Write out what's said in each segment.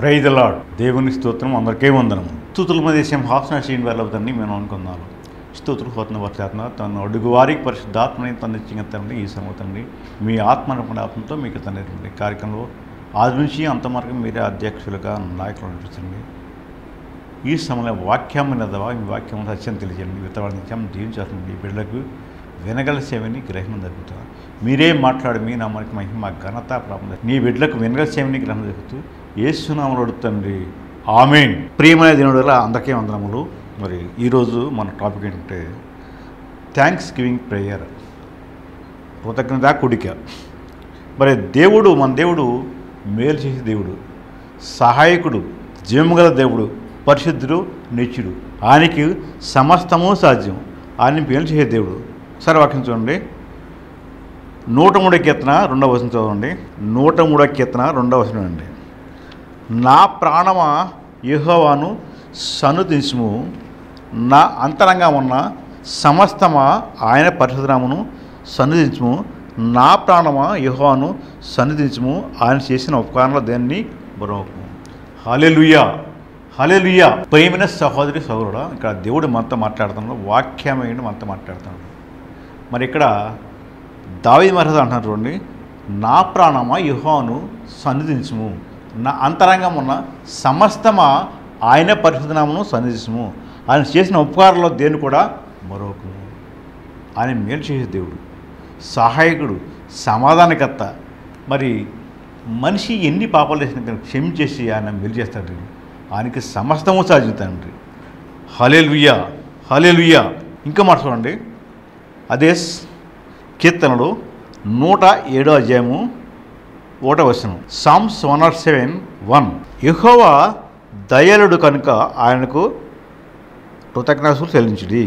Praise lord దేవుని స్తోత్రం అందరికీ వందనము స్థుతుల మధ్య సింహాసన శ్రీని వెళ్ళవుతాన్ని మేము అనుకున్నాను స్తోత్రులు హోతన వర్చాత్మ తన అడుగు వారికి పరిశుద్ధాత్మని తన తండ్రి ఈ సమతండి మీ ఆత్మ ఆత్మతో మీకు తండ్రి కార్యక్రమంలో ఆది నుంచి అంతవరకు మీరే అధ్యక్షులుగా నాయకులు అనిపిస్తుంది ఈ సమయంలో వాక్యం నిదవా మీ వాక్యం సత్యం తెలియజేయండి విత్తవాడి నిత్యం జీవించాల్సింది ఈ బిడ్డలకు వినగల సేవని గ్రహణం జరుగుతుంది మీరే మాట్లాడి మీ నామానికి మహిమ ఘనత ప్రాప్తం నీ బిడ్డలకు వినగల సేవని గ్రహణం జరుగుతూ ఏసునామలు అడుగుతండి ఆమెన్ ప్రియమైన దేవుడు వల్ల అందరికీ వందనములు మరి ఈరోజు మన టాపిక్ ఏంటంటే థ్యాంక్స్ గివింగ్ ప్రేయర్ కృతజ్ఞత కుడిక మరి దేవుడు మన దేవుడు మేలు చేసే దేవుడు సహాయకుడు జీవముగల దేవుడు పరిశుద్ధుడు నిత్యుడు ఆయనకి సమస్తము సాధ్యం ఆయన మేలు చేసే దేవుడు సరే వాక్యం చూడండి నూట మూడో కీర్తన రెండవ వచనం చదవండి నూట మూడో కీర్తన రెండవ వచనం అండి నా ప్రాణమా యెహోవాను సన్నుతించుము నా అంతరంగా ఉన్న సమస్తమా ఆయన పరిశుధనామును సన్నిధించుము నా ప్రాణమా యెహోవాను సన్నిధించుము ఆయన చేసిన ఉపకారంలో దేన్ని బరోకు హలెలుయా హలెలుయా ప్రేమైన సహోదరి సహోదరుడా ఇక్కడ దేవుడు మనతో మాట్లాడుతున్నాడు వాక్యమైన మనతో మాట్లాడుతున్నాడు మరి ఇక్కడ దావి మరహద అంటున్నారు చూడండి నా ప్రాణమా యుహోను సన్నిధించుము నా అంతరంగం ఉన్న సమస్తమా ఆయన పరిశుద్ధనామను సన్నిధించుము ఆయన చేసిన ఉపకారంలో దేని కూడా మరొకము ఆయన మేలు చేసే దేవుడు సహాయకుడు సమాధానకర్త మరి మనిషి ఎన్ని పాపాలు చేసిన కానీ క్షమించేసి ఆయన మేలు చేస్తాడు ఆయనకి సమస్తము సాధించండి హలే లుయ్యా హలే లుయ్యా ఇంకా మాట చూడండి అదే స్- కీర్తనలు నూట ఏడో అధ్యాయము ఒకటో వచనం Psalms one naught seven one యహోవా దయలుడు కనుక ఆయనకు కృతజ్ఞాసులు చెల్లించుడి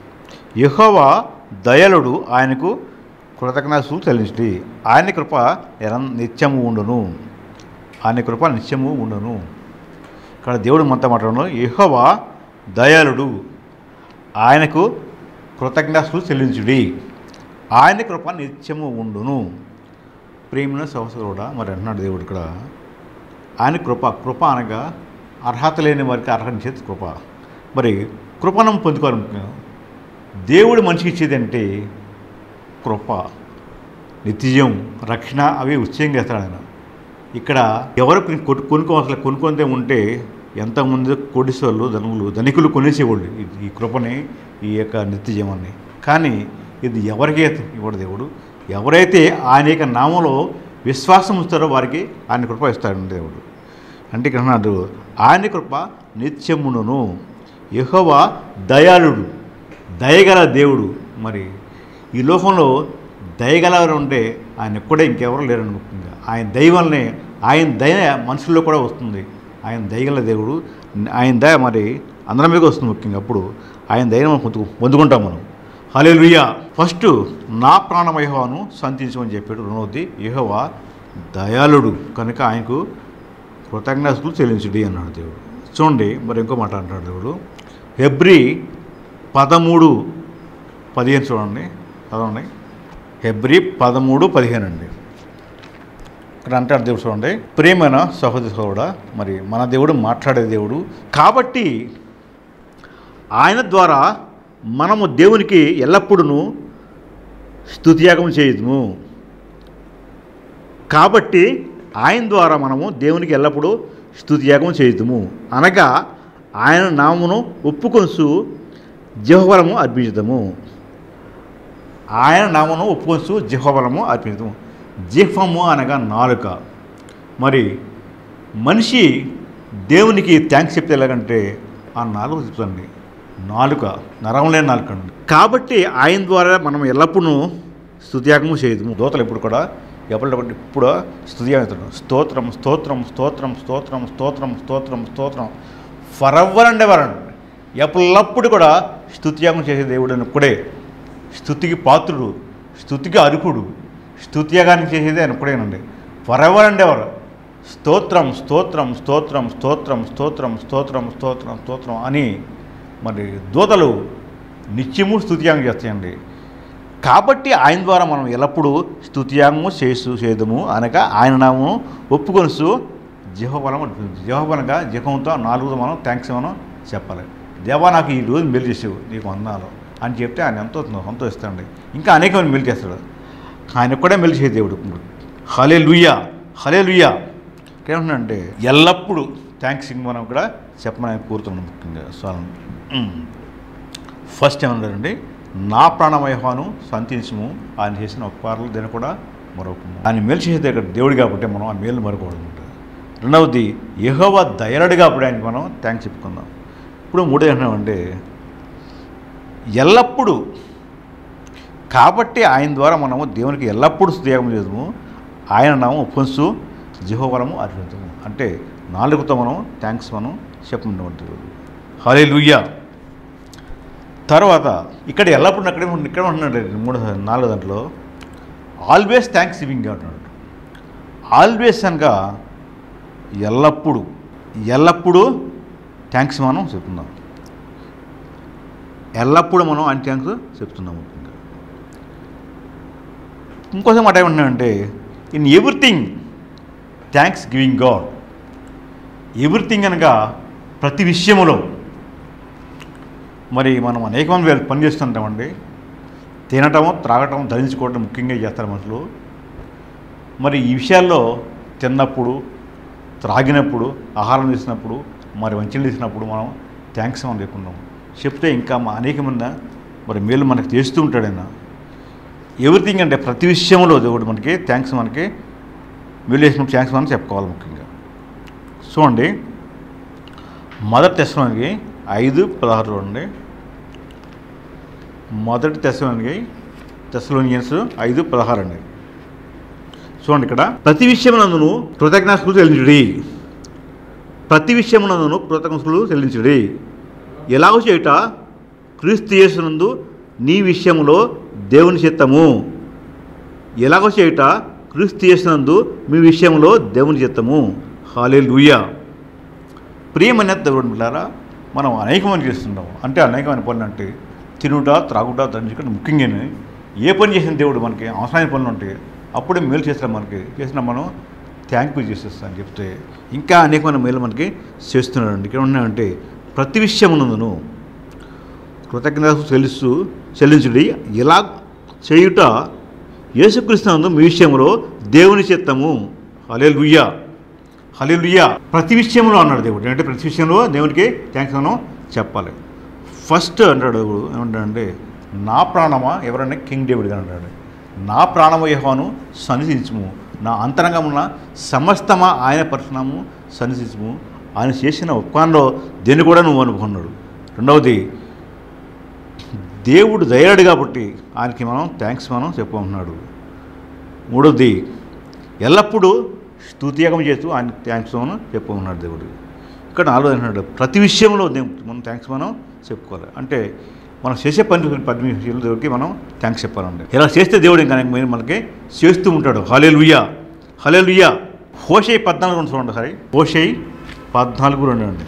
యహోవా దయలుడు ఆయనకు కృతజ్ఞాసులు చెల్లించుడి ఆయన కృప నిరం నిత్యము ఉండును ఆయన కృప నిత్యము ఉండును ఇక్కడ దేవుడు మనతో మాట్లాడను యహోవా దయాళుడు ఆయనకు కృతజ్ఞాసులు చెల్లించుడి ఆయన కృప నిత్యము ఉండును ప్రేమిన సహోదరుడా మరి అంటున్నాడు దేవుడు ఇక్కడ ఆయన కృప కృప అనగా అర్హత లేని వారికి అర్హత చేతి కృప మరి కృపణం పొందుకోవాలి దేవుడు మనిషికి ఇచ్చేది అంటే కృప నిత్యం రక్షణ అవి ఉత్సయంగా ఇస్తాడు ఆయన ఇక్కడ ఎవరు కొను కొనుక్కోవాల్సిన కొనుక్కొందే ఉంటే ఎంతమంది కోటీశ్వర్లు ధనులు ధనికులు కొనేసేవాళ్ళు ఈ- ఈ కృపని ఈ యొక్క నిత్య జీవాన్ని కానీ ఇది ఎవరికి ఇవ్వడు దేవుడు ఎవరైతే ఆయన యొక్క నామంలో విశ్వాసం ఉంచుతారో వారికి ఆయన కృప ఇస్తాడు దేవుడు అంటే ఇక్కడ అన్నాడు ఆయన కృప నిత్యమును యెహోవా దయాళుడు దయగల దేవుడు మరి ఈ లోకంలో దయగలవారు ఉంటే ఆయన ఒక్కడే ఇంకెవరు లేరని ముఖ్యంగా ఆయన దయ వల్లనే ఆయన దయ మనుషుల్లో కూడా వస్తుంది ఆయన దయగల దేవుడు ఆయన దయ మరి అందరి మీద వస్తుంది ముఖ్యంగా అప్పుడు ఆయన దయను మనం పొందు పొందుకుంటాం మనం హలే ఫస్ట్ నా ప్రాణం యహోవాను సంతించమని చెప్పాడు రెండవది యహోవా దయాళుడు కనుక ఆయనకు కృతజ్ఞతలు చెల్లించుడి అన్నాడు దేవుడు చూడండి మరి ఇంకో మాట అంటాడు దేవుడు హెబ్రి పదమూడు పదిహేను చూడండి చదవండి హెబ్రి పదమూడు పదిహేను అండి ఇక్కడ అంటాడు దేవుడు చూడండి ప్రేమైన సహోదరి సహోదరుడా మరి మన దేవుడు మాట్లాడే దేవుడు కాబట్టి ఆయన ద్వారా మనము దేవునికి ఎల్లప్పుడూ స్తుతియాగం చేయదుము కాబట్టి ఆయన ద్వారా మనము దేవునికి ఎల్లప్పుడూ స్తుతియాగం చేయుదుము అనగా ఆయన నామును ఒప్పుకొనుసు జహవరము అర్పించుదాము ఆయన నామను ఒప్పుకొనుసు జిహ్వబలము అర్పించము జిహ్వము అనగా నాలుక మరి మనిషి దేవునికి థ్యాంక్స్ చెప్తే ఎలాగంటే ఆ నాలుక చెప్తుంది నాలుక నరం లేని నాలుక అండి కాబట్టి ఆయన ద్వారా మనం ఎల్లప్పుడూ స్తుత్యాగము చేయదు దోతలు ఎప్పుడు కూడా ఎప్పటికప్పుడు ఇప్పుడు స్తుతియాగం స్తోత్రం స్తోత్రం స్తోత్రం స్తోత్రం స్తోత్రం స్తోత్రం స్తోత్రం ఫర్ ఎవర్ అండ్ ఎవర్ అండి ఎప్పుడప్పుడు కూడా స్తుత్యాగం చేసే దేవుడు అని ఒక్కడే స్థుతికి పాత్రుడు స్థుతికి అర్హుడు స్తుత్యాగానికి చేసేది ఆయన ఒక్కడేనండి ఫర్ ఎవర్ అండ్ ఎవర్ స్తోత్రం స్తోత్రం స్తోత్రం స్తోత్రం స్తోత్రం స్తోత్రం స్తోత్రం స్తోత్రం అని మరి దూతలు నిత్యము స్తుతియాగం చేస్తాయండి కాబట్టి ఆయన ద్వారా మనం ఎల్లప్పుడూ స్తుతియాగము చేసు చేదము అనగా ఆయన నామము ఒప్పుకొనుసు జిహోబలం జిహోబలంగా జిహంతో నాలుగు మనం థ్యాంక్స్ మనం చెప్పాలి దేవా నాకు ఈ రోజు మేలు చేసావు నీకు వందాలు అని చెప్తే ఆయన ఎంతో సంతోషిస్తాడు ఇంకా అనేకమైన మేలు చేస్తాడు ఆయన కూడా మేలు చేసే దేవుడు హలే లుయ్యా హలే లుయ్యా ఏమంటున్నాడంటే ఎల్లప్పుడూ థ్యాంక్స్ మనం కూడా చెప్పమని ఆయన కోరుతున్నాను ముఖ్యంగా స్వామి ఫస్ట్ ఏమన్నారండి నా ప్రాణమయహాను సంతించము ఆయన చేసిన ఉపకారాలు దీన్ని కూడా మరొకము ఆయన మేలు చేసే దగ్గర దేవుడు కాబట్టి మనం ఆ మేలు మరొకూడదు రెండవది యహోవ దయనుడు కాబట్టి ఆయనకి మనం థ్యాంక్స్ చెప్పుకుందాం ఇప్పుడు మూడో ఏంటంటే ఎల్లప్పుడూ కాబట్టి ఆయన ద్వారా మనము దేవునికి ఎల్లప్పుడూ త్యాగం చేద్దాము ఆయన నామం ఉపంసు జిహోవరము అర్పించము అంటే నాలుగుతో మనం థ్యాంక్స్ మనం చెప్పమంటుంది హలే లుయ్యా తర్వాత ఇక్కడ ఎల్లప్పుడు అక్కడే ఉన్న- ఇక్కడ ఉంటున్నాడు మూడు నాలుగు దాంట్లో ఆల్వేస్ థ్యాంక్స్ గివింగ్ అంటున్నాడు ఆల్వేస్ అనగా ఎల్లప్పుడూ ఎల్లప్పుడూ థ్యాంక్స్ మనం చెప్తున్నాం ఎల్లప్పుడూ మనం ఆయన థ్యాంక్స్ చెప్తున్నాం ముఖ్యంగా ఇంకోసం మాట ఏమంటున్నాడంటే in everything thanksgiving God everything అనగా ప్రతి విషయములో మరి మనం అనేక మంది వేలు పని చేస్తుంటామండి తినటం త్రాగటం ధరించుకోవడం ముఖ్యంగా చేస్తారు మనుషులు మరి ఈ విషయాల్లో తిన్నప్పుడు త్రాగినప్పుడు ఆహారం తీసినప్పుడు మరి వంచలు తీసినప్పుడు మనం థ్యాంక్స్ మనం చెప్పుకున్నాం చెప్తే ఇంకా మా అనేక మంది మరి మేలు మనకు చేస్తూ ఉంటాడు ఆయన ఎవ్రీథింగ్ అంటే ప్రతి విషయంలో దేవుడు మనకి థ్యాంక్స్ మనకి మేలు చేసినప్పుడు థ్యాంక్స్ మనం చెప్పుకోవాలి ముఖ్యంగా చూడండి మొదటి తెశలోనికి ఐదు పదహారు చూడండి మొదటి తెశలోనికి తెశలోనియన్స్ ఐదు పదహారు అండి చూడండి ఇక్కడ ప్రతి విషయమునందును కృతజ్ఞతలు చెల్లించుడి ప్రతి విషయమునందును కృతజ్ఞతలు చెల్లించుడి ఎలాగో చేయుట క్రీస్తు యేసునందు నీ విషయంలో దేవుని చిత్తము ఎలాగో చేయుట క్రీస్తు యేసునందు మీ విషయంలో దేవుని చిత్తము హాలే లూయా ప్రియమైన దేవుడు బిడ్డారా మనం అనేకమైన చేస్తుంటాం అంటే అనేకమైన పనులు అంటే తినుట త్రాగుట దంచుకుంటే ముఖ్యంగా ఏ పని చేసిన దేవుడు మనకి అవసరమైన పనులు ఉంటాయి అప్పుడే మేలు చేస్తాం మనకి చేసిన మనం థ్యాంక్ యూ చేసేస్తాను చెప్తే ఇంకా అనేకమైన మేలు మనకి చేస్తున్నాడండి ఇక్కడ ఉన్నాయంటే ప్రతి విషయమునందును కృతజ్ఞత చెల్లిస్తూ చెల్లించుడి ఇలా చేయుట యేసుక్రీస్తునందు మీ విషయంలో దేవుని చిత్తము హలే లుయ్యా హల్లెలూయా ప్రతి విషయంలో అన్నాడు దేవుడు అంటే ప్రతి విషయంలో దేవునికి థ్యాంక్స్ మనం చెప్పాలి ఫస్ట్ అంటాడు దేవుడు ఏమంటాడంటే నా ప్రాణమా ఎవరన్నా కింగ్ డేవిడ్ అంటాడు నా ప్రాణము యెహోవాను సన్నిధించుము నా అంతరంగం ఉన్న సమస్తమా ఆయన పరిశ్రమము సన్నిధించుము ఆయన చేసిన ఉపకారంలో దేన్ని కూడా నువ్వు అనుకున్నాడు రెండవది దేవుడు దయాడు కాబట్టి ఆయనకి మనం థ్యాంక్స్ మనం చెప్పుకుంటున్నాడు మూడవది ఎల్లప్పుడూ స్తుతియాగం చేస్తూ ఆయన థ్యాంక్స్ మనం చెప్పుకున్నాడు దేవుడు ఇక్కడ నాలుగు అంటున్నాడు ప్రతి విషయంలో దేవు- మనం థ్యాంక్స్ మనం చెప్పుకోవాలి అంటే మనం చేసే పని పది విషయంలో దేవుడికి మనం థ్యాంక్స్ చెప్పాలండి ఇలా చేస్తే దేవుడు ఇంకా మనకి- మనకి చేస్తూ ఉంటాడు హలే లుయ్యా హలే లుయ్యా హోషై పద్నాలుగు రెండు చూడండి సరే హోషై పద్నాలుగు రెండు అండి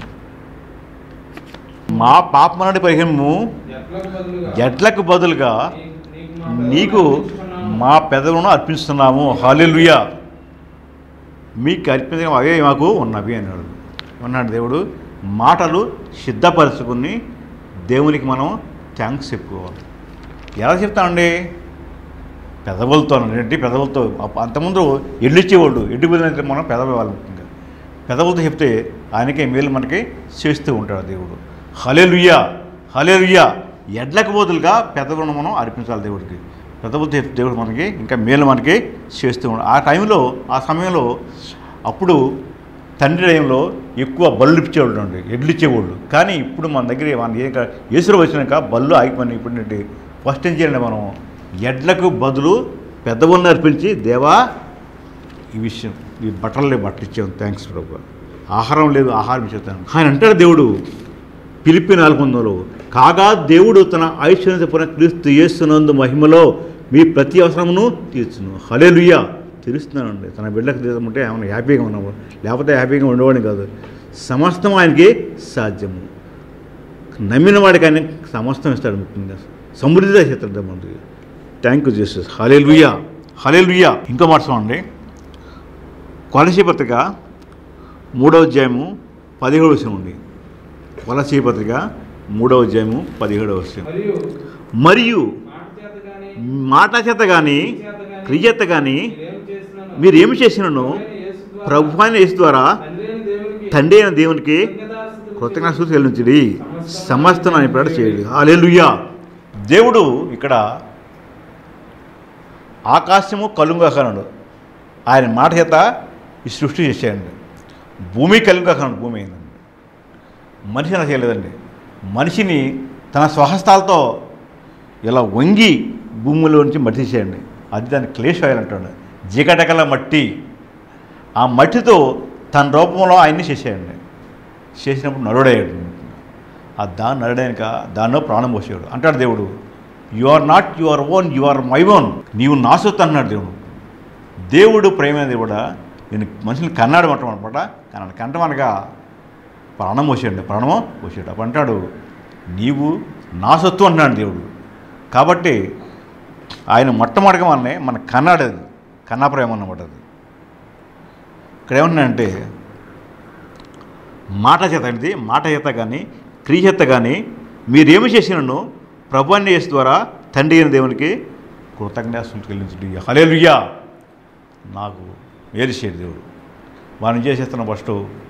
మా పాపమనడి పరిహము ఎడ్లకు బదులుగా ఎడ్లకు బదులుగా నీకు- నీకు మా పెదవులను అర్పిస్తున్నాము హాలెలుయా మీకు అర్పించడం అవే మాకు ఉన్నవి అన్నాడు అన్నాడు దేవుడు మాటలు సిద్ధపరచుకుని దేవునికి మనం థ్యాంక్స్ చెప్పుకోవాలి ఎలా చెప్తామండి పెదవులతో ఏంటి పెదవులతో అప్ప- అంతకుముందు ఎడ్లు ఇచ్చేవాళ్ళు ఎడ్డు బదులు మనం పెదవి వాళ్ళు ముఖ్యంగా పెదవులతో చెప్తే ఆయనకే మేలు మనకి చేస్తూ ఉంటాడు దేవుడు హలేలుయ్యా హలేలుయ్యా ఎడ్లకు బదులుగా పెదవులను మనం అర్పించాలి దేవుడికి పెదవులతో చెప్తే దేవుడు మనకి ఇంకా మేలు మనకి చేస్తూ ఉంటాడు ఆ టైంలో ఆ సమయంలో అప్పుడు తండ్రి టైంలో ఎక్కువ బళ్ళు ఇచ్చేవాళ్ళు అండి ఎడ్లు ఇచ్చేవాళ్ళు కానీ ఇప్పుడు మన దగ్గర మన ఏ ఏసులో వచ్చినాక బళ్ళు ఆగిపోయినాయి ఇప్పుడు ఏంటి ఫస్ట్ ఏం చేయాలి మనం ఎడ్లకు బదులు పెద్దవాళ్ళని అర్పించి దేవా ఈ విషయం ఈ బట్టలు లేవు బట్టలు ఇచ్చాము థ్యాంక్స్ ప్రభు ఆహారం లేదు ఆహారం ఇచ్చేస్తాను ఆయన అంటాడు దేవుడు పిలిపి నాలుగొందలు కాగా దేవుడు తన ఐశ్వర్యపున క్రీస్తు చేస్తున్నందు మహిమలో మీ ప్రతి అవసరమును తీర్చును హలేలుయ్యా తీరుస్తున్నానండి తన బిడ్డకు తీర్చమంటే ఏమైనా హ్యాపీగా ఉన్నాము లేకపోతే హ్యాపీగా ఉండేవాడిని కాదు సమస్తం ఆయనకి సాధ్యము నమ్మిన వాడికి ఆయన సమస్తం ఇస్తాడు ముఖ్యంగా సమృద్ధిగా చేస్తాడు మనకి థ్యాంక్ యూ జస్టిస్ హలే లుయ్యా హలే లుయ్యా ఇంకో మాట చూడండి కొలసి పత్రిక మూడవ అధ్యాయము పదిహేడు విషయం ఉంది వలసీ పత్రిక మూడవ అధ్యాయము పదిహేడవ విషయం మరియు మరియు మాట చేత గాని మాట చేత కానీ చేత గాని క్రియత కానీ మీరేం చేసినను మీరు ఏమి చేసినను ప్రభు అయిన యేసు ద్వారా తండ్రి అయిన దేవునికి తండ్రి అయిన దేవునికి కృతజ్ఞతాస్తుతులు కృతజ్ఞత చెల్లించడి సమస్తం అని పేడ చేయండి హాలేలుయా దేవుడు ఇక్కడ ఆకాశము కలుంగకనుడు ఆయన మాట చేత ఈ సృష్టి చేసేయండి భూమి కలుంగకనుడు భూమి అయిందండి మనిషి అలా చేయలేదండి మనిషిని తన స్వహస్తాలతో ఇలా వంగి భూమిలో నుంచి మట్టి తీసేయండి అది దాన్ని క్లేష్ ఆయిల్ అంటాడు జిగటగల మట్టి ఆ మట్టితో తన రూపంలో ఆయన్ని చేసేయండి చేసినప్పుడు నరుడయ్యాడు ఆ దాన్ని నరుడైనక దానిలో ప్రాణం పోసాడు అంటాడు దేవుడు you are not your own you are my own నీవు నా సొత్తు అన్నాడు దేవుడు దేవుడు ప్రేమైన దేవుడా నేను మనుషుని కన్నాడు అంటాం అనమాట కన్నాడు కంటమనగా ప్రాణం పోసాడు ప్రాణమో పోసాడు అప్పుడు అంటాడు నీవు నా సొత్తు అంటున్నాడు దేవుడు కాబట్టి ఆయన మొట్టమొదటిగా మనల్ని మన కన్నాడు అది కన్నా ప్రేమ అన్నమాట అది ఇక్కడ ఏమన్నాడంటే మాట చేత అనేది మాట చేత కానీ క్రియ చేత కానీ మీరేమి చేసినను ప్రభు అన్న యేసు ద్వారా తండ్రి అయిన దేవునికి కృతజ్ఞాసులు చెల్లించండి హలేలుయ్యా నాకు వేరు చేయడు దేవుడు వాడిని చేసేస్తున్న ఫస్ట్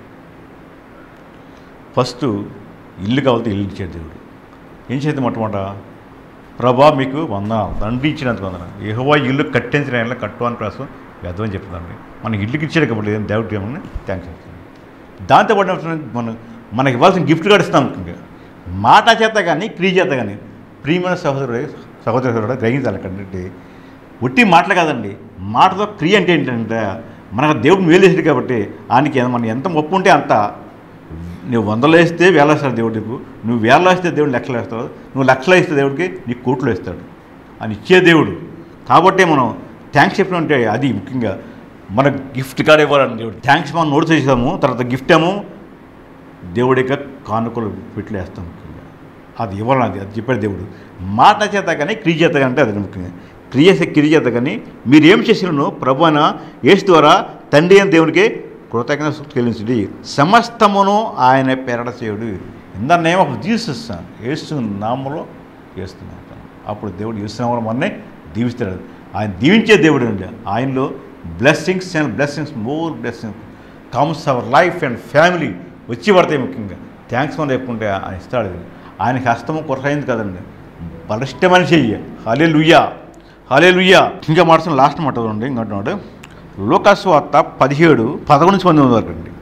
ఫస్ట్ ఇల్లు కావాలి ఇల్లు ఇచ్చాడు దేవుడు ఏం చేద్దాం మొట్టమొదట ప్రభా మీకు వంద తండ్రి ఇచ్చినందుకు వందన ఏహోవా ఇల్లు కట్టించిన ఆయన కట్టు అని ప్రస్తుతం వ్యర్థమని చెప్తుందండి మనకి ఇల్లుకి ఇచ్చాడు కాబట్టి ఏం దేవుడికి ఏమన్నా థ్యాంక్స్ చెప్తాను దాంతోపాటు మనం మనకి ఇవ్వాల్సిన గిఫ్ట్ కూడా ఇస్తాం ముఖ్యంగా మాట చేత కానీ క్రియ చేత కానీ ప్రియమైన సహోదరుడు సహోదరుడు గ్రహించాలి అక్కడంటే ఒట్టి మాటలు కాదండి మాటతో క్రియ అంటే ఏంటంటే మనకు దేవుడు మేలు చేసాడు కాబట్టి ఆయనకి మనం ఎంత ఒప్పు ఉంటే అంత నువ్వు వందలు వేస్తే వేల వేస్తాడు దేవుడు నీకు నువ్వు వేల వేస్తే దేవుడు లక్షలు వేస్తాడు నువ్వు లక్షలు వేస్తే దేవుడికి నీకు కోట్లు వేస్తాడు అని ఇచ్చే దేవుడు కాబట్టే మనం థ్యాంక్స్ చెప్పిన అంటే అది ముఖ్యంగా మన గిఫ్ట్ కార్డ్ ఇవ్వాలని దేవుడు థ్యాంక్స్ మనం నోట్ చేసాము తర్వాత గిఫ్ట్ ఏమో దేవుడి యొక్క కానుకలు పెట్టలేస్తాం ముఖ్యంగా అది ఇవ్వాలని అది అది చెప్పాడు దేవుడు మాట చేత కానీ క్రియ చేత కానీ అంటే అది ముఖ్యంగా క్రియ క్రియ చేత కానీ మీరు ఏం చేసినను ప్రభు అయిన యేసు ద్వారా తండ్రి అయిన దేవునికి కృతజ్ఞత చెల్లించండి సమస్తమును ఆయన పెరడ చేయుడు in the name of Jesus యేసు నామలో చేస్తున్నాం అప్పుడు దేవుడు యేసునామలో మననే దీవిస్తాడు ఆయన దీవించే దేవుడు అండి ఆయనలో blessings and blessings more blessings comes our life and family వచ్చి పడతాయి ముఖ్యంగా థ్యాంక్స్ మనం చెప్పుకుంటే ఆయన ఇస్తాడు ఆయనకి హస్తము కొరసైంది కదండి బలిష్టమని చెయ్యి హలే లుయ్యా హలే లుయ్యా ఇంకా మాట లాస్ట్ మాట చూడండి ఇంకంటున్నాడు లోకాసు వార్త పదిహేడు పదకొండు నుంచి పంతొమ్మిది వరకు అండి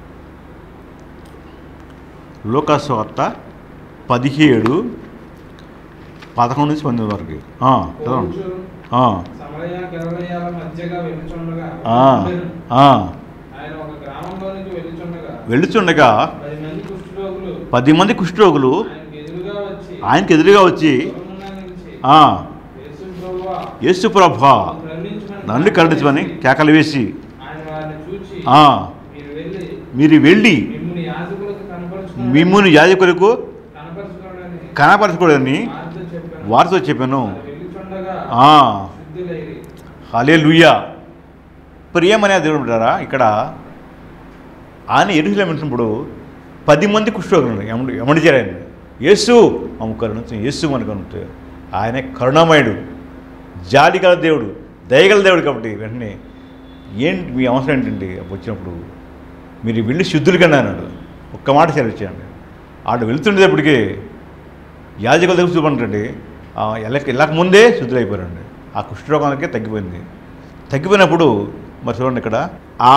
లోకాసు వార్త పదిహేడు పదకొండు నుంచి పంతొమ్మిది వరకు ఆ, చదవండి పోవచ్చు. ఆ, సమరయ గలిలయల మధ్యగా వెళ్ళుచుండగా ఆ, ఆ. ఆయన ఒక గ్రామంలోనికి వెళ్ళుచుండగా వెళ్ళుచుండగా పది మంది కుష్ఠరోగులు పది మంది కుష్ఠరోగులు ఆయనకు ఎదురుగా వచ్చి ఆయనకి ఎదురుగా వచ్చి దూరముగా నిలిచి, ఆ, యేసు ప్రభువా, యేసు ప్రభా నన్ను కరుణించమని నన్ను కరుణించమని కేకలు వేసి ఆయన వారిని చూచి ఆ, మీరు వెళ్ళి మీరు వెళ్ళి మిమ్మల్ని యాజకులకు కనపరుచుకోండి మిమ్ముని యాజకులకు కనపరుచుకోండి కనపరచకూడదని వారితో చెప్పాను వారితో చెప్పాను వారు వెళ్ళుచుండగా ఆ, శుద్ధులైరి హలే లుయ్యా ప్రియమనే దేవుడు ఉంటారా ఇక్కడ ఆయన ఎరుసలేం వెళ్తున్నప్పుడు పది మంది కుష్ఠరోగులు ఎమడి ఎమడిచారు ఆయన యేసు అమ్మ కరుణ యేసు మనకు ఆయన కరుణామయుడు జాలిగల దేవుడు దయగల దేవుడు కాబట్టి వెంటనే ఏంటి మీ అవసరం ఏంటండి వచ్చినప్పుడు మీరు వెళ్ళి శుద్ధులు కన్నా అన్నాడు ఒక్క మాట సెలవిచ్చాయండి ఆడు వెళ్తుండేటప్పటికి యాజకుల దగ్గర చూపండి వెళ్ళక వెళ్ళక ముందే శుద్ధులైపోయారండి ఆ కుష్ఠరోగానికే తగ్గిపోయింది తగ్గిపోయినప్పుడు మరి చూడండి ఇక్కడ ఆ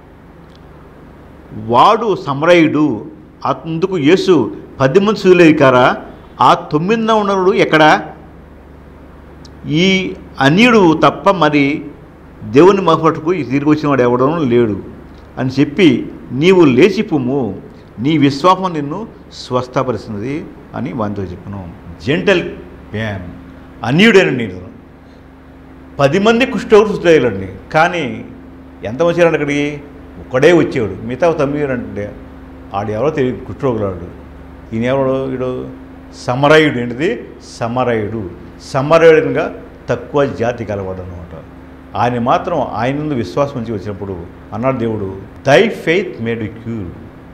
వాడు సమరయుడు అందుకు యేసు పది మంది శుద్ధులైకారా ఆ తొమ్మిదిన ఉన్నవాడు ఎక్కడ ఈ అన్యుడు తప్ప మరి దేవుని మహపట్టుకు తిరిగి వచ్చిన వాడు ఎవడనూ లేడు అని చెప్పి నీవు లేచిపోము నీ విశ్వాసం నిన్ను స్వస్థపరుస్తున్నది అని వానితో చెప్పను జెంటల్ ప్యాన్ అన్యుడేనండి నేను పది మంది కుష్ఠోగులండి కానీ ఎంత వచ్చారండి అక్కడికి ఒక్కడే వచ్చేవాడు మిగతా తొమ్మిది అంటే ఆడు ఎవరో తెలియదు కుష్ఠరోగులాడు ఈయన ఎవడు వీడు సమరయుడు ఏంటిది సమరయుడు సమరయుడిగా తక్కువ జాతి కలవాడు అనమాట ఆయన మాత్రం ఆయన ముందు విశ్వాసం నుంచి వచ్చినప్పుడు అన్నాడు దేవుడు దై ఫెయిత్ మేడ్ క్యూర్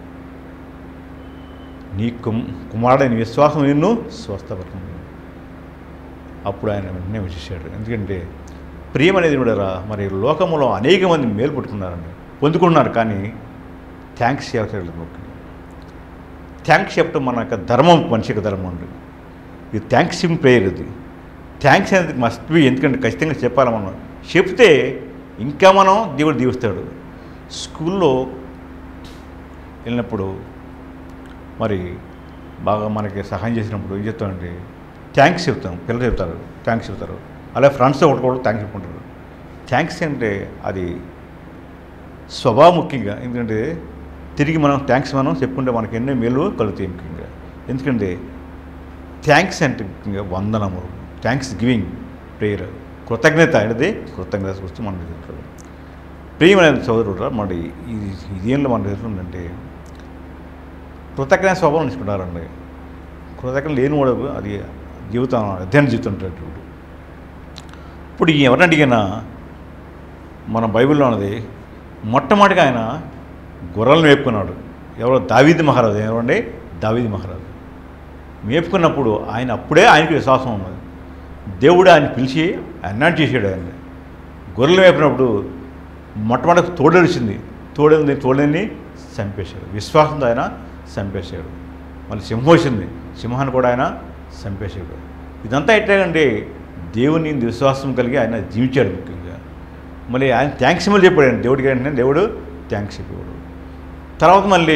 నీ కుమ్ కుమారుడైన విశ్వాసం నిన్ను స్వస్థపడుతుంది అప్పుడు ఆయన వెంటనే వచ్చేసాడు ఎందుకంటే ప్రియం అనేది కూడా మరి లోకంలో అనేక మంది మేలు పుట్టుకున్నారండి పొందుకున్నారు కానీ థ్యాంక్స్ చెప్పలేదు థ్యాంక్స్ చెప్పడం మన యొక్క ధర్మం మనిషి యొక్క ధర్మం అండి ఇది థ్యాంక్స్ సింగ్ ప్రేయర్ ఇది థ్యాంక్స్ అనేది మస్ట్ బి ఎందుకంటే ఖచ్చితంగా చెప్పాలి మనం చెప్తే ఇంకా మనం దేవుడు దీవిస్తాడు స్కూల్లో వెళ్ళినప్పుడు మరి బాగా మనకి సహాయం చేసినప్పుడు ఏం చెప్తామంటే థ్యాంక్స్ చెప్తాం పిల్లలు చెప్తారు థ్యాంక్స్ చెప్తారు అలాగే ఫ్రెండ్స్తో ఒకటి కూడా థ్యాంక్స్ చెప్పుకుంటారు థ్యాంక్స్ అంటే అది స్వభావం ముఖ్యంగా ఎందుకంటే తిరిగి మనం థ్యాంక్స్ మనం చెప్పుకుంటే మనకి ఎన్నో మేలు కలుగుతాయి ముఖ్యంగా ఎందుకంటే థ్యాంక్స్ అంటే ముఖ్యంగా వందనము థ్యాంక్స్ గివింగ్ ప్రేయర్ కృతజ్ఞత అనేది కృతజ్ఞత గురించి మనం చెప్తాడు ప్రియమైన సోదరుడు మరి ఇది ఇదేంలో మన ఎదురుందంటే కృతజ్ఞత స్వభావం నేర్చుకుంటారండి కృతజ్ఞత లేని వాడు అది జీవితం అధ్యయనం జీవితం ఇప్పుడు ఈ ఎవరిని అడిగినా మన బైబిల్లో ఉన్నది మొట్టమొదటిగా ఆయన గొర్రెలను మేపుకున్నాడు ఎవరో దావీది మహారాజు ఎవరండి దావీది మహారాజు మేపుకున్నప్పుడు ఆయన అప్పుడే ఆయనకి విశ్వాసం ఉన్నది దేవుడు ఆయన పిలిచి అన్నాడు చేసాడు ఆయన గొర్రెలు మేపినప్పుడు మొట్టమొదటి తోడేసింది తోడేది తోడేని చంపేశాడు విశ్వాసంతో ఆయన చంపేశాడు మళ్ళీ సింహం వచ్చింది సింహాన్ని కూడా ఆయన చంపేశాడు ఇదంతా ఎట్లాగంటే దేవుని విశ్వాసం కలిగి ఆయన జీవించాడు ముఖ్యంగా మళ్ళీ ఆయన థ్యాంక్స్ మళ్ళీ చెప్పాడు ఆయన దేవుడికి ఏంటంటే దేవుడు థ్యాంక్స్ చెప్పాడు తర్వాత మళ్ళీ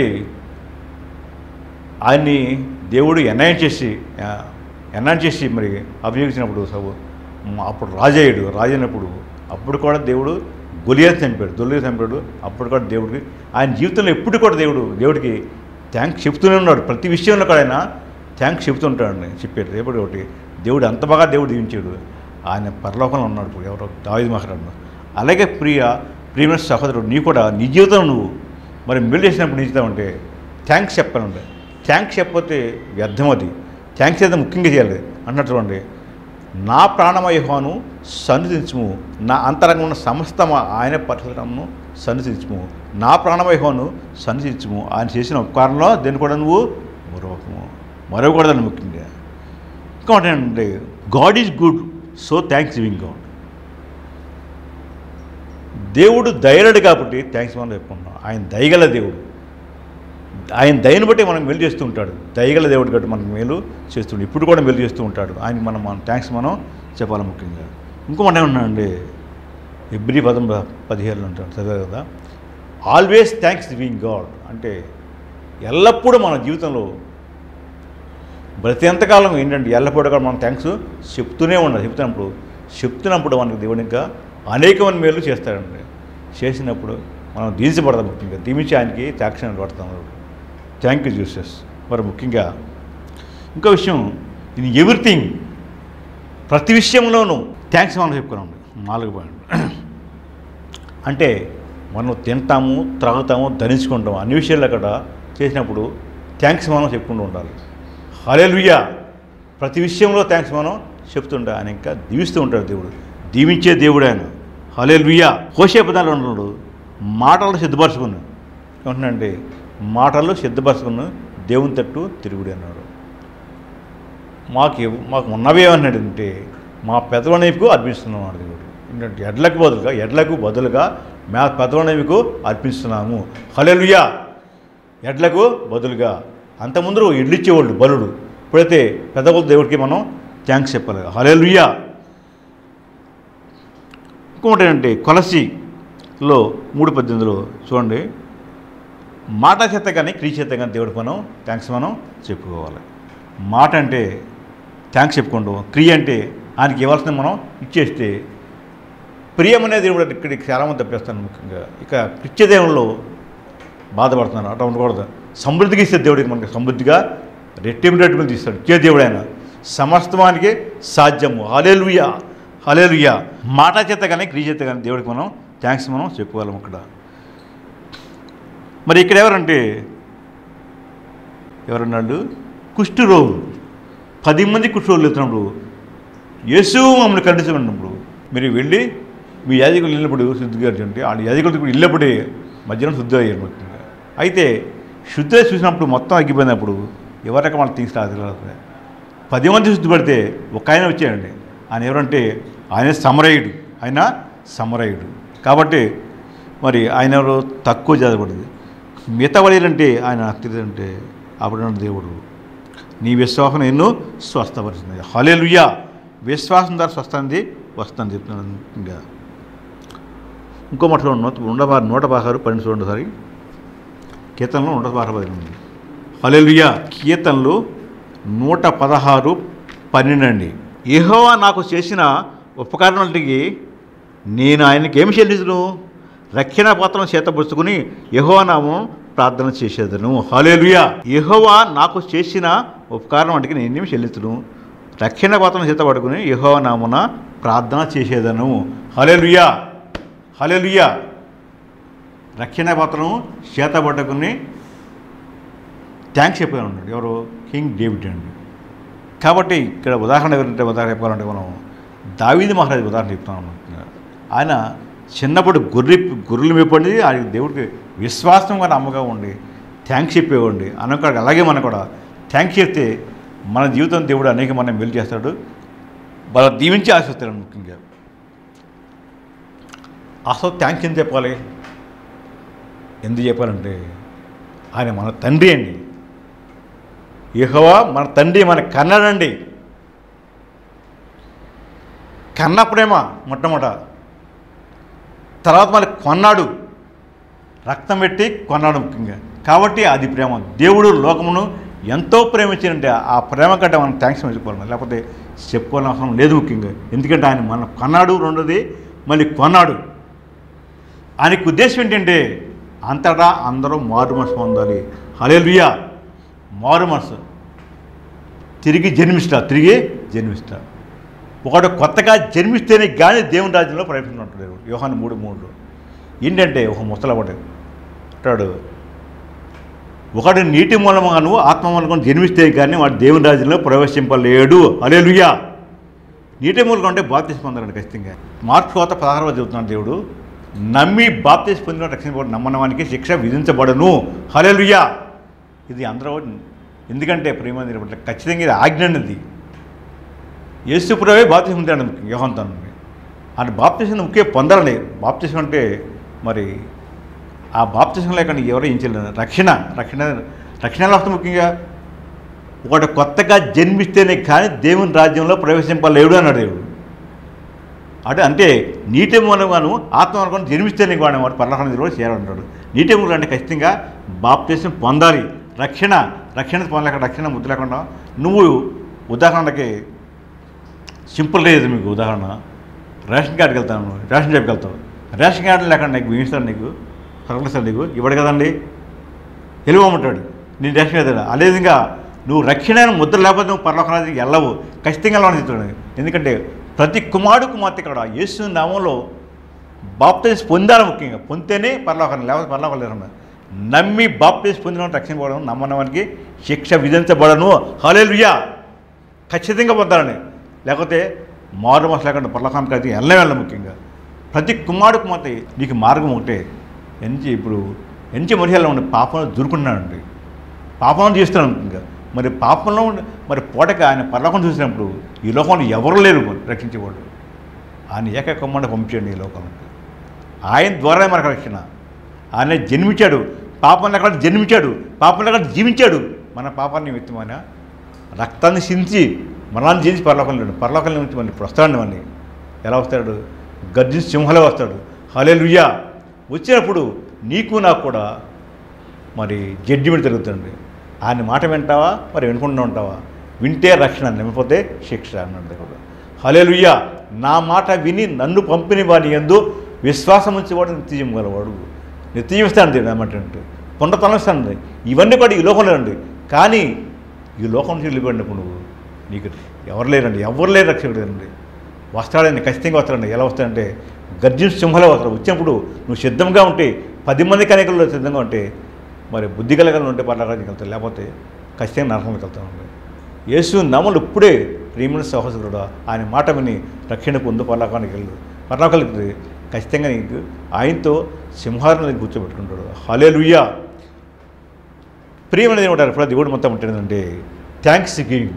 ఆయన్ని దేవుడు ఎన్ఐన్ చేసి ఎన్ఐన్ చేసి మరి అభియోగించినప్పుడు సబు అప్పుడు రాజయ్యాడు రాజు అయినప్పుడు అప్పుడు కూడా దేవుడు గొలియాత్ చంపాడు దొల్లియాత్ చంపాడు అప్పుడు కూడా దేవుడికి ఆయన జీవితంలో ఎప్పుడు కూడా దేవుడు దేవుడికి థ్యాంక్స్ చెప్తూనే ఉన్నాడు ప్రతి విషయంలో కూడా ఆయన థ్యాంక్స్ చెప్తుంటాడు చెప్పాడు రేపటి ఒకటి దేవుడు అంత బాగా దేవుడు దీవించాడు ఆయన పరలోకంలో ఉన్నాడు ఇప్పుడు ఎవరో దావిది మహారాజు అలాగే ప్రియ ప్రియమైన సహోదరుడు నీ కూడా నీ జీవితం నువ్వు మరి మెల్లి చేసినప్పుడు నీ జీవితం అంటే థ్యాంక్స్ చెప్పాలంటే థ్యాంక్స్ చెప్పకపోతే వ్యర్థం అది థ్యాంక్స్ అయితే ముఖ్యంగా చేయాలి అన్నట్టు చూడండి నా ప్రాణమయహాను సన్నిధించుము నా అంతరంగం ఉన్న సమస్త ఆయన పరిశుభ్రమును సన్నిధించుము నా ప్రాణమయహాను సన్నిధించుము ఆయన చేసిన ఉపకారంలో దేన్ని కూడా నువ్వు మరొకము మరవకూడదని ముఖ్యంగా ఇంకోటి ఏంటంటే God is good so thanksgiving God దేవుడు దయలుడు కాబట్టి థ్యాంక్స్ మనం చెప్పుకుంటాం ఆయన దయగల దేవుడు ఆయన దయను బట్టి మనం మేలు చేస్తూ ఉంటాడు దయగల దేవుడు కాబట్టి మనకు మేలు చేస్తుంటాడు ఇప్పుడు కూడా మేలు చేస్తూ ఉంటాడు ఆయనకి మనం మనం థ్యాంక్స్ మనం చెప్పాలి ముఖ్యంగా ఇంకో మాట ఏమన్నానండి ఎబ్రి పదం పదిహేను ఉంటాడు చదివారు కదా ఆల్వేస్ థ్యాంక్స్ గివింగ్ గాడ్ అంటే ఎల్లప్పుడూ మన జీవితంలో బ్రతింతకాలం ఏంటంటే ఎల్లప్పుడూ కూడా మనం థ్యాంక్స్ చెప్తూనే ఉండాలి చెప్తున్నప్పుడు చెప్తున్నప్పుడు మనకి దేవుడు ఇంకా అనేకమైన మేలు చేస్తాడండి చేసినప్పుడు మనం దీవించబడతాం ముఖ్యంగా దీవించి ఆయనకి త్యాక్షన్ పడతాం థ్యాంక్ యూ జూసెస్ మరి ముఖ్యంగా ఇంకో విషయం ఇది ఎవ్రీథింగ్ ప్రతి విషయంలోనూ థ్యాంక్స్ మనం చెప్పుకున్నాం నాలుగు పాయింట్ అంటే మనం తింటాము త్రాగుతాము ధరించుకుంటాము అన్ని విషయాలు అక్కడ చేసినప్పుడు థ్యాంక్స్ మనం చెప్పుకుంటూ ఉండాలి హలేలుయ్యా ప్రతి విషయంలో థ్యాంక్స్ మనం చెప్తుంటా ఆయన ఇంకా దీవిస్తూ ఉంటాడు దేవుడు దీవించే దేవుడు ఆయన హలేలుయ్యా కోసే పదాలు ఉన్నాడు మాటలు సిద్ధపరచుకున్నాడు ఏమంటున్నాడంటే మాటలు సిద్ధపరచుకున్న దేవుని తట్టు తిరుగుడు అన్నాడు మాకు ఇవ్- మాకు ఉన్నవి ఏమన్నాడంటే మా పెదవనేమికు అర్పిస్తున్నాడు దేవుడు ఏంటంటే ఎడ్లకు బదులుగా ఎడ్లకు బదులుగా మా పెదవనేమికు అర్పిస్తున్నాము హలెలుయా ఎడ్లకు బదులుగా అంతకుముందు ఎడ్లు ఇచ్చేవాళ్ళు బలుడు ఇప్పుడైతే పెద్దవాళ్ళ దేవుడికి మనం థ్యాంక్స్ చెప్పాలి హలెలుయా ఇంకొకటి ఏంటంటే కొలసిలో మూడు పద్దెనిమిదిలో చూడండి మాట చేత కానీ క్రియ చేత కానీ దేవుడికి మనం థ్యాంక్స్ మనం చెప్పుకోవాలి మాట అంటే థ్యాంక్స్ చెప్పుకుంటాం క్రియ అంటే ఆయనకి ఇవ్వాల్సిన మనం ఇచ్చేస్తే ప్రియం అనేది దేవుడు ఇక్కడికి చాలామంది తప్పేస్తాను ముఖ్యంగా ఇక కృత్యదేవంలో బాధపడుతున్నారు అట్లా ఉండకూడదు సమృద్ధిగా ఇస్తే దేవుడికి మనకి సమృద్ధిగా రెట్టింపు రెట్టింపులు తీస్తాడు ఇచ్చే దేవుడు ఆయన సమస్తమానికి సాధ్యము హలేలుయా హలేలుయా మాట చేత కానీ క్రియ చేత కానీ దేవుడికి మనం థ్యాంక్స్ మనం చెప్పుకోవాలి అక్కడ మరి ఇక్కడ ఎవరంటే ఎవరన్నాడు కుష్టి రోగులు పది మంది కుష్టి రోగులు వెళ్తున్నప్పుడు యేసు మమ్మల్ని ఖండించమన్నప్పుడు మీరు వెళ్ళి మీ యాజకులు వెళ్ళినప్పుడు సిద్ధి గారు అంటే వాళ్ళ యాజకులతో కూడా వెళ్ళినప్పుడే మధ్యలో శుద్ధి అయ్యారు ముఖ్యంగా అయితే శుద్ధి చూసినప్పుడు మొత్తం అగ్గిపోయినప్పుడు ఎవరికి మన తీసుకురాదు పది మంది శుద్ధి పడితే ఒక ఆయన వచ్చాడండి ఆయన ఎవరంటే ఆయన సమరయుడు ఆయన సమరయుడు కాబట్టి మరి ఆయన ఎవరు తక్కువ చదవకూడదు మిగతా అంటే ఆయన అంటే అప్పుడు దేవుడు నీ విశ్వాసం ఎన్నో స్వస్థపరుస్తుంది హలేలుయ్యా విశ్వాసం ద్వారా స్వస్థంది వస్తుంది చెప్తున్నాను ఇంకా ఇంకో మాట చూడండి నూట పా నూట పదహారు పన్నెండు చూడండి ఒకసారి కీర్తనలో నూట పదహారు పన్నెండు హలేలుయ్యా కీర్తనలు నూట పదహారు పన్నెండు అండి యెహోవా నాకు చేసిన ఉపకారణాలకి నేను ఆయనకి ఏమి చెల్లించును రక్షణ పాత్రను చేతపరుచుకుని యెహోవా నామం ప్రార్థన చేసేదను హలేలుయా యెహోవా నాకు చేసిన ఉపకారం వంటికి నేనేమి చెల్లించును రక్షణ పాత్రను చేత పట్టుకుని యెహోవా నామున ప్రార్థన చేసేదను హలేలుయా హలేలుయా రక్షణ పాత్రను చేత పట్టుకుని థ్యాంక్స్ చెప్పాను ఉన్నాడు ఎవరు కింగ్ డేవిడ్ అండి కాబట్టి ఇక్కడ ఉదాహరణ ఎవరంటే ఉదాహరణ చెప్పాలంటే మనం దావీది మహారాజు ఉదాహరణ చెప్తాను అనుకుంటున్నాను. ఆయన చిన్నప్పుడు గొర్రె గొర్రెలు మేపండి ఆయన దేవుడికి విశ్వాసంగా నమ్మగా ఉండి థ్యాంక్స్ చెప్పేవాడి అనకాడికి అలాగే మనం కూడా థ్యాంక్స్ చెప్తే మన జీవితం దేవుడు అనేక మనం మెలు చేస్తాడు వాళ్ళ దీవించి ఆశిస్తాడు ముఖ్యంగా అసలు థ్యాంక్స్ ఎందుకు చెప్పాలి ఎందుకు చెప్పాలంటే ఆయన మన తండ్రి అండి యెహోవా మన తండ్రి మన కన్నాడండి కన్న ప్రేమ మొట్టమొదట తర్వాత మళ్ళీ కొన్నాడు రక్తం పెట్టి కొన్నాడు ముఖ్యంగా కాబట్టి అది ప్రేమ దేవుడు లోకమును ఎంతో ప్రేమించారంటే ఆ ప్రేమ కంటే మనం థ్యాంక్స్ చెప్పుకోవాలి లేకపోతే చెప్పుకోవాల్సిన అవసరం లేదు ముఖ్యంగా ఎందుకంటే ఆయన మన కొన్నాడు రెండోది మళ్ళీ కొన్నాడు ఆయనకు ఉద్దేశం ఏంటంటే అంతటా అందరూ మారు మనసు పొందాలి హలేలుయా మారు మనసు తిరిగి జన్మిస్తా తిరిగి జన్మిస్తా ఒకడు కొత్తగా జన్మిస్తేనే కానీ దేవుని రాజ్యంలో ప్రవేశించుకుంటాడు యోహాన్ మూడు మూడు ఏంటంటే ఒక ముసలవాడు అంటాడు ఒకడు నీటి మూలముగాను ఆత్మ మూలకం జన్మిస్తే కానీ వాడు దేవుని రాజ్యంలో ప్రవేశింపలేడు అలేలుయా నీటి మూలకం అంటే బాప్తీసి పొందాలండి ఖచ్చితంగా మార్పు కోత పదహారవ చెబుతున్నాడు దేవుడు నమ్మి బాప్తీసి పొందిన రక్షించబడి నమ్మనవానికి శిక్ష విధించబడను హలేలుయా ఇది అందరూ ఎందుకంటే ప్రేమ ఖచ్చితంగా ఇది ఆజ్ఞ అనేది యేసుప్రవే బాప్తిసం పొందాడు యోహంతో ఆయన బాప్తిసం ముఖ్య పొందాలని బాప్తిసం అంటే మరి ఆ బాప్తిసం లేకుండా ఎవరు ఏం చేయలేదు రక్షణ రక్షణ రక్షణ ఎలా వస్తుంది ముఖ్యంగా ఒకటి కొత్తగా జన్మిస్తేనే కానీ దేవుని రాజ్యంలో ప్రవేశింపలేడు అన్నాడు దేవుడు అంటే అంటే నీటి మూలంగాను ఆత్మ అనుకుని జన్మిస్తేనే వాడు వాడు పర్లహణ కూడా చేయాలంటాడు నీటి మూలం అంటే ఖచ్చితంగా బాప్తిసం పొందాలి రక్షణ రక్షణ పొందలేక రక్షణ ముద్దు లేకుండా నువ్వు ఉదాహరణకి సింపుల్ లేదు మీకు ఉదాహరణ రేషన్ కార్డుకి వెళ్తాను రేషన్ షాప్కి వెళ్తావు రేషన్ కార్డు లేకుండా నీకు ఇస్తాడు నీకు సరళిస్తాడు నీకు ఇవ్వడు కదండి వెళ్ళిపోమంటాడు నేను రేషన్ కార్డు అదే విధంగా నువ్వు రక్షణ ముద్ర లేకపోతే నువ్వు పర్లోకరాజుకి వెళ్ళవు ఖచ్చితంగా వెళ్ళాలని చెప్తాడు ఎందుకంటే ప్రతి కుమారుడు కుమార్తె ఇక్కడ యేసు నామంలో బాప్తీస్ పొందాలి ముఖ్యంగా పొందితేనే పరలోకం లేకపోతే పరలోకం లేకుండా నమ్మి బాప్తీస్ పొందిన రక్షించబడను నమ్మనవానికి శిక్ష విధించబడను హలేలుయా ఖచ్చితంగా పొందాలని లేకపోతే మారు మనసు లేకుండా పర్లకానికి అయితే వెళ్ళే వెళ్ళ ముఖ్యంగా ప్రతి కుమారుడు కుమార్తె నీకు మార్గం ఒకటే ఎంచి ఇప్పుడు ఎంచి మనుషుల్లో ఉండి పాపంలో దూరుకున్నాడండి పాపం చేస్తున్నాడు ముఖ్యంగా మరి పాపంలో ఉండి మరి పూటకి ఆయన పర్లోకం చూసినప్పుడు ఈ లోకంలో ఎవరు లేరు రక్షించేవాడు ఆయన ఏకకొమ్మండి పంపించండి ఈ లోకానికి ఆయన ద్వారా మనకు రక్షణ ఆయన జన్మించాడు పాపం లేకుండా జన్మించాడు పాపం లేకుండా జీవించాడు మన పాపాన్ని వ్యక్తమైన రక్తాన్ని సించి మరణాన్ని జీవించి పరలోకంలో లేడు పరలోకంలో నుంచి మళ్ళీ ఇప్పుడు వస్తాడు మళ్ళీ ఎలా వస్తాడు గర్జించి సింహలే వస్తాడు హలే వచ్చినప్పుడు నీకు నాకు కూడా మరి జడ్జిమెంట్ జరుగుతుంది ఆయన మాట వింటావా మరి వినకుండా ఉంటావా వింటే రక్షణ నిమ్మపోతే శిక్ష అన్నది కూడా హలేలుయ్యా నా మాట విని నన్ను పంపిన వాని ఎందు విశ్వాసం ఉంచేవాడు నిత్యం గలవాడు నిత్యం ఇస్తాను దేవుడు అన్నమాట అంటే పునరుతనం ఇస్తాను ఇవన్నీ కూడా ఈ లోకంలో అండి కానీ ఈ లోకం నుంచి వెళ్ళిపోయినప్పుడు నువ్వు నీకు ఎవరు లేరండి ఎవరు లేరు రక్షకుడు లేరండి వస్తాడండి ఖచ్చితంగా వస్తాడండి ఎలా వస్తాడంటే గర్జన సింహలో వస్తాడు వచ్చినప్పుడు నువ్వు సిద్ధంగా ఉంటే పది మంది కనికల్లో సిద్ధంగా ఉంటే మరి బుద్ధి కలగలు ఉంటే పర్లారాజుకి వెళ్తావు లేకపోతే ఖచ్చితంగా నరకంలోకి వెళ్తాను యేసు నమ్మలు ఇప్పుడే ప్రియమైన సహోదరుడు ఆయన మాట విని రక్షణ పొందు పర్లాకానికి వెళ్ళు పర్లాకాలకి ఖచ్చితంగా నీకు ఆయనతో సింహాలను కూర్చోబెట్టుకుంటాడు హలే లుయ్యా ప్రియమైనది ఏమంటారు ఇప్పుడు దేవుడు మొత్తం ఉంటుందంటే థ్యాంక్స్ గివింగ్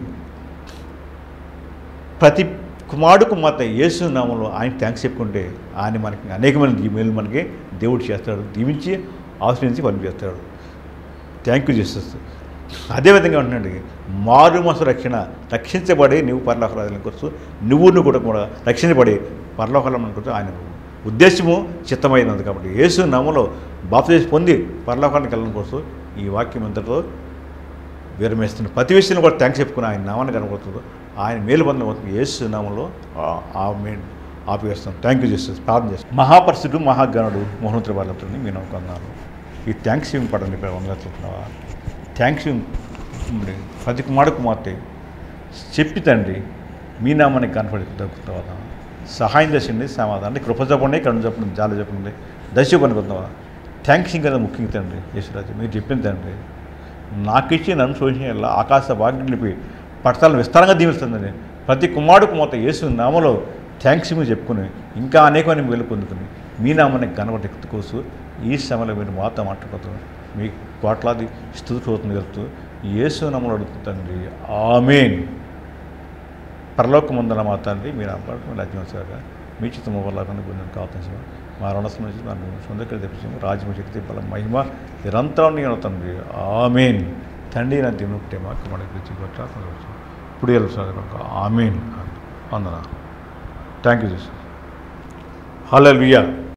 ప్రతి కుమారుడు కుమార్తె యేసు నామంలో ఆయన థ్యాంక్స్ చెప్పుకుంటే ఆయన మనకి అనేకమైన దీవెనలు మనకి దేవుడు చేస్తాడు దీవించి ఆశ్రయించి పంపిస్తాడు థ్యాంక్ యూ చేసేస్తూ అదేవిధంగా ఉంటున్నాడు మారు మనసు రక్షణ రక్షించబడి నువ్వు పరలోకరాజుల కోసం నువ్వు నువ్వు కూడా కూడా రక్షించబడి పరలోకలం కోసం ఆయన ఉద్దేశము చిత్తమైనది కాబట్టి యేసు నామలో బాప్తీసం పొంది పరలోకానికి వెళ్ళడం కోసం ఈ వాక్యం అంతటితో విరమేస్తున్న ప్రతి విషయంలో కూడా థ్యాంక్స్ చెప్పుకుని ఆయన నామాన్ని కనబడుతుంది ఆయన మేలు పొందబోతుంది యేసు నామంలో ఆ- ఆ మెయిన్ ఆపివేస్తాం థ్యాంక్ యూ చేస్తాను ప్రార్థన చేస్తాం మహాపరిశుడు మహాగణుడు మోహనోత్తర వాళ్ళతో మీ నమ్మకన్నాను ఈ థ్యాంక్స్ ఇవ్వం పడండి ఇప్పుడు వందలుతున్నావా థ్యాంక్స్ ఇవ్వండి ప్రతి కుమారుడు కుమార్తె చెప్పి తండ్రి మీ నామానికి కనపడి దొరుకుతావా సహాయం చేసింది సమాధానం అంటే కృప చెప్పండి కన్ను చెప్పండి జాలి చెప్పండి దశ పనుకుందావా థ్యాంక్స్ ఇంకా ముఖ్యంగా తండ్రి యేసురాజు మీరు చెప్పింది తండ్రి నాకు ఇచ్చి నన్ను శోషణ ఆకాశ భాగ్యం నిలిపి పట్టణాలను విస్తారంగా దీవిస్తుందండి ప్రతి కుమారుడు కుమార్తె యేసు నామలో థ్యాంక్స్ మీరు చెప్పుకుని ఇంకా అనేకమైన మేలు పొందుకుని మీ నామాన్ని కనబడి కోసం ఈ సమయంలో మీరు మాతో మాట్లాడుతూ మీ కోట్లాది స్థుతి అవుతుంది కలుగుతూ యేసు నామలో అడుగుతుంది ఆమెన్ పరలోకముందన మా తండ్రి మీరు అప్పటి రాజ్యోత్సవ మీ చిత్తము వల్ల పొందిన కావచ్చు మా రుణస్థం నుంచి నన్ను సొందకరి తెప్పించాము రాజ్యము శక్తి బలం మహిమ నిరంతరం నేను తండ్రి ఆమెన్ తండ్రి నా దేవుని ప్రేమ మనకి గురించి కొట్లా ఇప్పుడు వెళ్తాను ఆమెన్ వందన థ్యాంక్ యూ జీసస్ హల్లెలూయా